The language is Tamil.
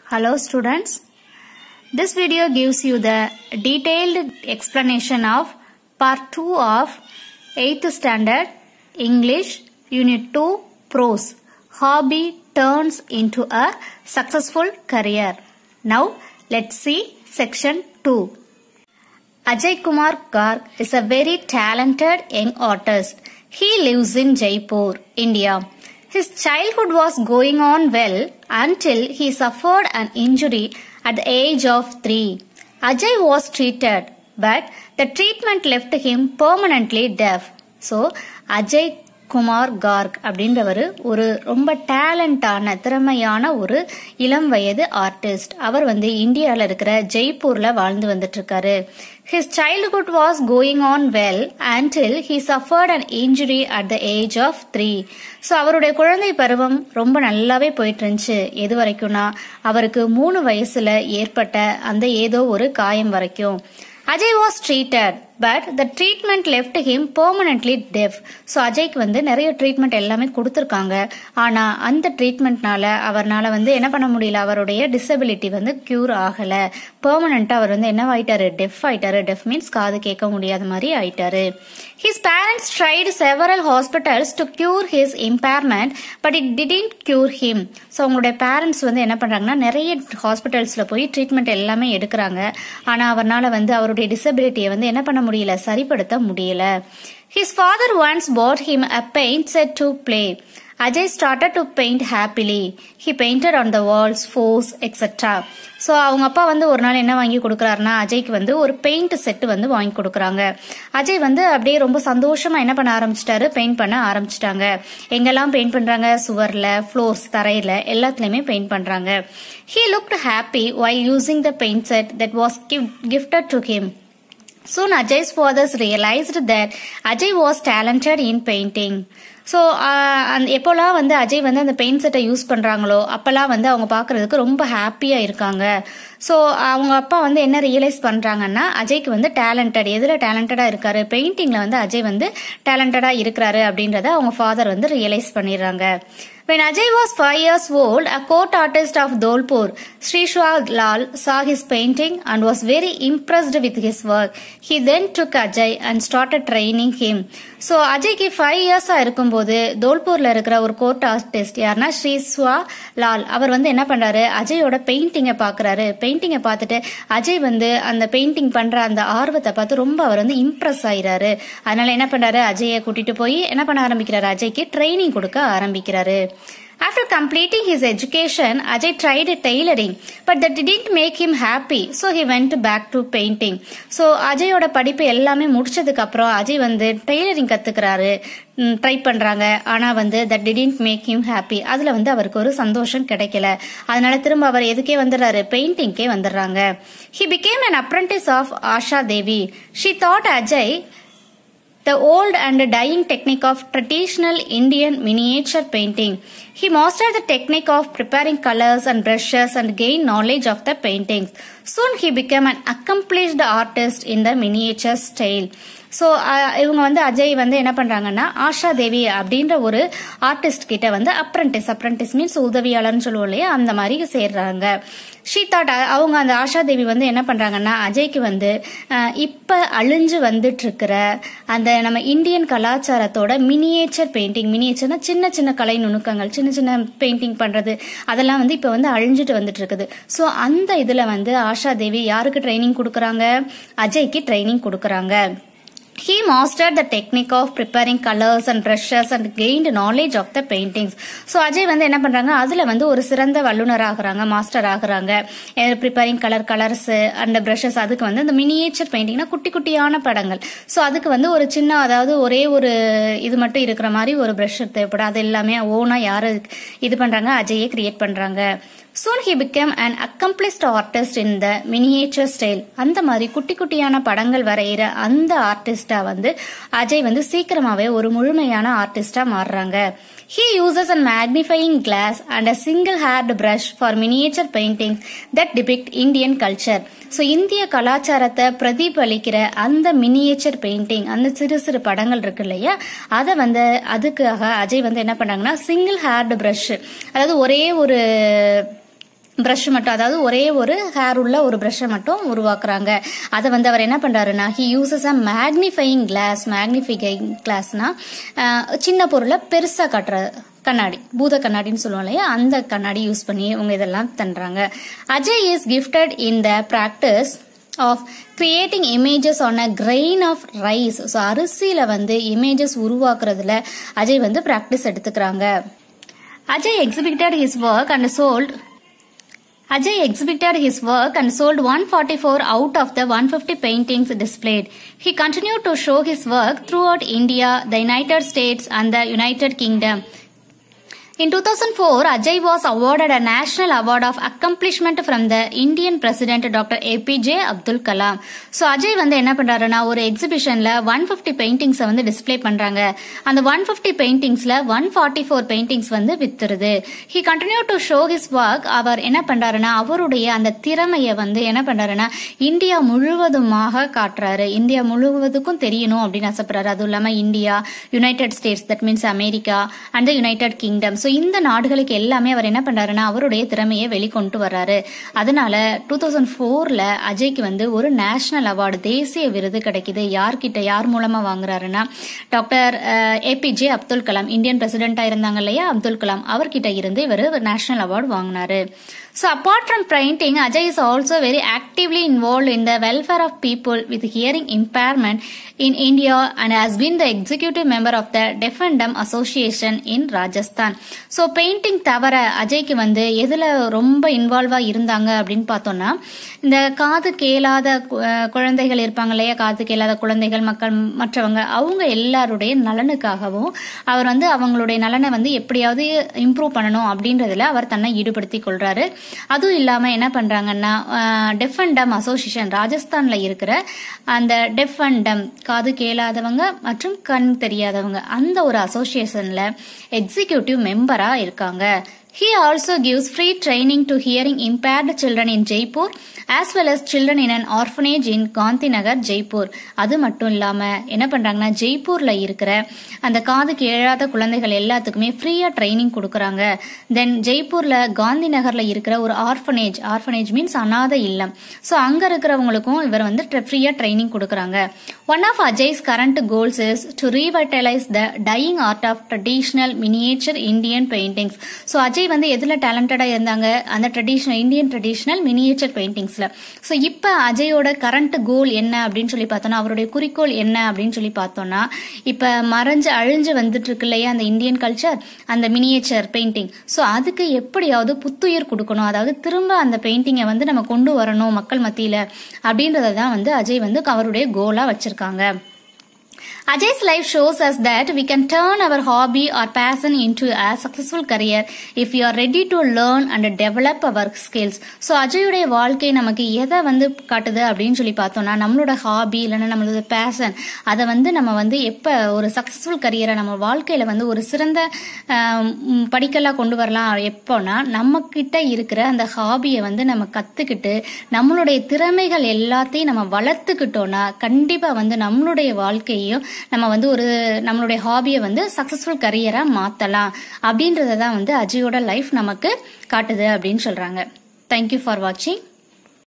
Hello students. This video gives you the detailed explanation of part 2 of 8th standard English Unit 2 Prose. Hobby turns into a successful career. Now let's see section 2. Ajay Kumar Garg is a very talented young artist. He lives in Jaipur, India. His childhood was going on well until he suffered an injury at the age of three. Ajay was treated, but the treatment left him permanently deaf. So, Ajay Kumar Garg அப்படின்றவர் ஒரு ரொம்ப டேலண்டான திறமையான ஒரு இளம் வயது ஆர்டிஸ்ட் அவர் வந்து இந்தியாவில் இருக்கிற ஜெய்ப்பூர்ல வாழ்ந்து வந்துட்டு இருக்காரு his childhood was going on well until he suffered an injury at the age of three so அவருடைய குழந்தை பருவம் ரொம்ப நல்லாவே போயிட்டு இருந்துச்சு எது வரைக்கும்னா அவருக்கு மூணு வயசுல ஏற்பட்ட அந்த ஏதோ ஒரு காயம் வரைக்கும் Ajay was treated but the treatment left him permanently deaf so அஜய்க்கு வந்து நிறைய ட்ரீட்மெண்ட் எல்லாமே கொடுத்துருக்காங்க ஆனால் அந்த ட்ரீட்மெண்ட்னால அவர்னால வந்து என்ன பண்ண முடியல அவருடைய டிசபிலிட்டி வந்து கியூர் ஆகலை பெர்மனண்ட்டாக அவர் வந்து என்னவாயிட்டாரு டெஃப் ஆயிட்டாரு டெஃப் மீன்ஸ் காது கேட்க முடியாத மாதிரி ஆயிட்டாரு his parents tried several hospitals to cure his impairment but it didn't cure him so அவங்களுடைய பேரண்ட்ஸ் வந்து என்ன பண்ணுறாங்கன்னா நிறைய ஹாஸ்பிட்டல்ஸில் போய் ட்ரீட்மெண்ட் எல்லாமே எடுக்கிறாங்க ஆனால் அவர்னால வந்து அவருடைய டிசபிலிட்டியை வந்து என்ன பண்ண முடியல சரிப்படுத்த முடியல his father once bought him a paint set to play Ajay started to paint happily he painted on the walls floors etcetera so அவங்க அப்பா வந்து ஒரு நாள் என்ன வாங்கி கொடுக்குறாருன்னா அஜய்க்கு வந்து ஒரு பெயிண்ட் செட்டு வந்து வாங்கி கொடுக்குறாங்க அஜய் வந்து அப்படியே ரொம்ப சந்தோஷமா என்ன பண்ண ஆரம்பிச்சிட்டாரு பெயிண்ட் பண்ண ஆரம்பிச்சிட்டாங்க எங்கெல்லாம் பெயிண்ட் பண்றாங்க சுவர்ல ஃப்ளோர்ஸ் தரையில எல்லாத்துலயுமே பெயிண்ட் பண்றாங்க he looked happy while using the paint set that was gifted to him Soon Ajay's fathers realized that Ajay was talented in painting. So எப்போல்லாம் வந்து அஜய் வந்து அந்த பெயிண்ட் செட்டை யூஸ் பண்ணுறாங்களோ அப்போல்லாம் வந்து அவங்க பார்க்குறதுக்கு ரொம்ப ஹாப்பியாக இருக்காங்க ஸோ அவங்க அப்பா வந்து என்ன ரியலைஸ் பண்ணுறாங்கன்னா அஜய்க்கு வந்து டேலண்டட் எதில் டேலண்டடாக இருக்காரு பெயிண்டிங்கில் வந்து அஜய் வந்து டேலண்டடாக இருக்கிறாரு அப்படின்றத அவங்க ஃபாதர் வந்து ரியலைஸ் பண்ணிடுறாங்க When Ajay was five years old, a court artist of Dolpur, Srishwa Lal, saw his painting and was very impressed with his work. He then took Ajay and started training him. So அஜய்க்கு ஃபைவ் இயர்ஸாக இருக்கும்போது தோல்பூரில் இருக்கிற ஒரு கோர்ட் ஆர்டிஸ்ட் யாருன்னா ஸ்ரீஸ்வா லால் அவர் வந்து என்ன பண்ணுறாரு அஜயோட பெயிண்டிங்கை பார்க்குறாரு பெயிண்டிங்கை பார்த்துட்டு அஜய் வந்து அந்த பெயிண்டிங் பண்ணுற அந்த ஆர்வத்தை பார்த்து ரொம்ப அவர் வந்து இம்ப்ரெஸ் ஆகிறாரு அதனால என்ன பண்ணுறாரு அஜயை கூட்டிட்டு போய் என்ன பண்ண ஆரம்பிக்கிறாரு அஜய்க்கு ட்ரைனிங் கொடுக்க ஆரம்பிக்கிறாரு After completing his education, Ajay tried tailoring, but that didn't make him happy, so he went back to painting. So அஜயோட படிப்பு எல்லாமே முடிச்சதுக்கு அப்புறம் அஜய் வந்து டெய்லரிங் கத்துக்கிறாரு ட்ரை பண்றாங்க ஆனா வந்து that didn't make him happy அதுல வந்து அவருக்கு ஒரு சந்தோஷம் கிடைக்கல அதனால திரும்ப அவர் எதுக்கே வந்துடுறாரு பெயிண்டிங்கே வந்துடுறாங்க he became an apprentice of Asha Devi she thought Ajay the old and dying technique of traditional Indian miniature painting. He mastered the technique of preparing colors and brushes and gained knowledge of the paintings. Soon he became an accomplished artist in the miniature style. So இவங்க வந்து அஜய் வந்து என்ன பண்ணுறாங்கன்னா ஆஷா தேவி அப்படின்ற ஒரு ஆர்டிஸ்ட் கிட்ட வந்து அப்ரண்டிஸ் அப்ரண்டிஸ் மீன்ஸ் உதவியாளர்னு சொல்லுவோம் இல்லையா அந்த மாதிரி சேர்றாங்க ஷீ தாட் அவங்க அந்த ஆஷா தேவி வந்து என்ன பண்ணுறாங்கன்னா அஜய்க்கு வந்து இப்போ அழிஞ்சு வந்துட்டு இருக்கிற அந்த நம்ம இந்தியன் கலாச்சாரத்தோட மினியேச்சர் பெயிண்டிங் மினியேச்சர்னா சின்ன சின்ன கலை நுணுக்கங்கள் சின்ன சின்ன பெயிண்டிங் பண்ணுறது அதெல்லாம் வந்து இப்போ வந்து அழிஞ்சிட்டு வந்துட்டு இருக்குது ஸோ அந்த இதில் வந்து ஆஷா தேவி யாருக்கு ட்ரைனிங் கொடுக்குறாங்க அஜய்க்கு ட்ரைனிங் கொடுக்குறாங்க He mastered the technique of preparing colors and brushes and gained knowledge of the paintings. So Ajay வந்து என்ன பண்றாங்க அதுல வந்து ஒரு சிறந்த வல்லுநர் ஆகுறாங்க மாஸ்டர் ஆகுறாங்க preparing colour colours and brushes அதுக்கு வந்து இந்த மினியேச்சர் பெயிண்டிங்னா குட்டி குட்டியான படங்கள் ஸோ அதுக்கு வந்து ஒரு சின்ன அதாவது ஒரே ஒரு இது மட்டும் இருக்கிற மாதிரி ஒரு ப்ரஷ் தேவைப்படும் அது எல்லாமே ஓனா யாரு இது பண்றாங்க அஜயே கிரியேட் பண்றாங்க soon he became an accomplished artist in the miniature style அந்த மாதிரி குட்டி குட்டியான படங்கள் வரைகிற அந்த ஆர்டிஸ்டா வந்து அஜய் வந்து சீக்கிரமாவே ஒரு முழுமையான ஆர்டிஸ்டா மாறுறாங்க he uses an magnifying glass and a single haired brush for miniature paintings that depict Indian culture so இந்திய கலாச்சாரத்தை பிரதிபலிக்கிற அந்த மினியேச்சர் பெயிண்டிங் அந்த சிறு சிறு படங்கள் இருக்கு இல்லையா அதை வந்து அதுக்காக அஜய் வந்து என்ன பண்ணாங்கன்னா சிங்கிள் ஹேர்டு பிரஷ் அதாவது ஒரே ஒரு ப்ரஷ் மட்டும் அதாவது ஒரே ஒரு ஹேர் உள்ள ஒரு ப்ரஷ்ஷை மட்டும் உருவாக்குறாங்க அதை வந்து அவர் என்ன பண்றாருன்னா he uses a magnifying glass magnifying கிளாஸ்னா சின்ன பொருளை பெருசா காட்டுற கண்ணாடி பூத கண்ணாடின்னு சொல்லுவோம் இல்லையா அந்த கண்ணாடி யூஸ் பண்ணி இவங்க இதெல்லாம் தண்றாங்க Ajay is gifted in the practice of creating images on a grain of rice so அரிசியில வந்து இமேஜஸ் உருவாக்குறதுல அஜய் வந்து ப்ராக்டிஸ் எடுத்துக்கிறாங்க Ajay exhibited his work and sold Ajay exhibited his work and sold 144 out of the 150 paintings displayed. He continued to show his work throughout India, the United States, and the United Kingdom. In 2004, Ajay was awarded a National Award of Accomplishment from the Indian President Dr. APJ Abdul Kalam. So Ajay வந்து என்ன பண்றாருன்னா ஒரு எக்ஸிபிஷன்ல ஒன் ஃபிஃப்டி பெயிண்டிங்ஸை வந்து டிஸ்ப்ளே பண்றாங்க அந்த ஒன் ஃபிஃப்டி பெயிண்டிங்ஸ்ல ஒன் ஃபார்ட்டி ஃபோர் பெயிண்டிங்ஸ் வந்து வித்துருது he continue to show his work அவர் என்ன பண்றாருன்னா அவருடைய அந்த திறமையை வந்து என்ன பண்றாருன்னா இந்தியா முழுவதுமாக காட்டுறாரு இந்தியா முழுவதுக்கும் தெரியணும் அப்படின்னு ஆசைப்படுறாரு அதுவும் இல்லாம India United States that means America and United Kingdom so இந்த நாடுகளுக்கு எல்லாமே அவர் என்ன பண்றாருன்னா அவருடைய திறமையை வெளிக்கொண்டு வர்றாரு அதனால டூ தௌசண்ட் ஃபோர்ல அஜய்க்கு வந்து ஒரு நேஷனல் அவார்டு தேசிய விருது கிடைக்குது யார்கிட்ட யார் மூலமா வாங்குறாருன்னா doctor APJ Abdul Kalam Indian பிரசிடென்டா இருந்தாங்க இல்லையா அப்துல் கலாம் அவர்கிட்ட இருந்து இவர் நேஷனல் அவார்டு வாங்கினாரு So apart from painting, Ajay is also very actively involved in the welfare of people with hearing impairment in India and has been the executive member of the Deaf and Dumb Association in Rajasthan. So painting தவிர அஜய்க்கு வந்து எதில் ரொம்ப இன்வால்வாக இருந்தாங்க அப்படின்னு பார்த்தோம்னா இந்த காது கேளாத கு- அஹ் குழந்தைகள் இருப்பாங்க இல்லையா காது கேளாத குழந்தைகள் மக்கள் மற்றவங்க அவங்க எல்லாருடைய நலனுக்காகவும் அவர் வந்து அவங்களுடைய நலனை வந்து எப்படியாவது இம்ப்ரூவ் பண்ணணும் அப்படின்றதுல அவர் தன்னை ஈடுபடுத்திக் கொள்றாரு அதுவும் இல்லாம என்ன பண்றாங்கன்னா டெஃப் அண்ட் டம் அசோசியேஷன் ராஜஸ்தான்ல இருக்கிற அந்த டெஃப் அண்ட் டம் காது கேளாதவங்க மற்றும் கண் தெரியாதவங்க அந்த ஒரு அசோசியேஷன்ல எக்ஸிகியூட்டிவ் மெம்பரா இருக்காங்க He also gives free training to hearing impaired children in Jaipur as well as children in an orphanage in Gandhinagar, Jaipur. அது மட்டும் இல்லாம என்ன பண்றாங்கன்னா ஜெய்ப்பூர்ல இருக்கிற அந்த காது கேளாத குழந்தைகள் எல்லாத்துக்குமே ஃப்ரீயா ட்ரைனிங் கொடுக்கறாங்க தென் ஜெய்ப்பூர்ல காந்தி நகர்ல இருக்கிற ஒரு ஆர்ஃபனேஜ் ஆர்ஃபனேஜ் மீன்ஸ் அனாதை இல்லம் ஸோ அங்க இருக்கிறவங்களுக்கும் இவர் வந்து ஃப்ரீயா ட்ரைனிங் கொடுக்கறாங்க one of Ajay's current goals is to revitalise the dying art of traditional miniature Indian paintings so Ajay வந்து எதுல டேலண்டடா இருந்தாங்க அந்த ட்ரெடிஷ்னல் இந்தியன் ட்ரெடிஷ்னல் மினியேச்சர் பெயிண்டிங்ஸ்ல ஸோ இப்போ அஜயோட கரண்ட் கோல் என்ன அப்படின்னு சொல்லி பார்த்தோம்னா அவருடைய குறிக்கோள் என்ன அப்படின்னு சொல்லி பார்த்தோம்னா இப்போ மறைஞ்சு அழிஞ்சு வந்துட்டு இருக்கு இல்லையா அந்த இந்தியன் கல்ச்சர் அந்த மினியேச்சர் பெயிண்டிங் ஸோ அதுக்கு எப்படியாவது புத்துயிர் கொடுக்கணும் அதாவது திரும்ப அந்த பெயிண்டிங்கை வந்து நம்ம கொண்டு வரணும் மக்கள் மத்தியில அப்படின்றத தான் வந்து அஜய் வந்து அவருடைய கோலா வச்சிருக்காங்க Ajay's life shows us that we can turn our hobby or passion into a successful career if we are ready to learn and develop our skills. So அஜயுடைய வாழ்க்கை நமக்கு எதை வந்து காட்டுது அப்படின்னு சொல்லி பார்த்தோம்னா நம்மளோட ஹாபி இல்லைன்னா நம்மளோட பேஷன் அதை வந்து நம்ம வந்து எப்போ ஒரு சக்ஸஸ்ஃபுல் கரியரை நம்ம வாழ்க்கையில் வந்து ஒரு சிறந்த ஆம், ம், படிக்கலாக கொண்டு வரலாம் எப்போனா நம்ம கிட்ட இருக்கிற அந்த ஹாபியை வந்து நம்ம கற்றுக்கிட்டு நம்மளுடைய திறமைகள் எல்லாத்தையும் நம்ம வளர்த்துக்கிட்டோம்னா கண்டிப்பாக வந்து நம்மளுடைய வாழ்க்கையையும் நம்ம வந்து ஒரு நம்மளுடைய ஹாபியை வந்து சக்ஸஸ்ஃபுல் கரியராக மாற்றலாம் அப்படின்றத தான் வந்து அஜயோட லைஃப் நமக்கு காட்டுது அப்படின்னு சொல்கிறாங்க தேங்க்யூ ஃபார் வாட்சிங்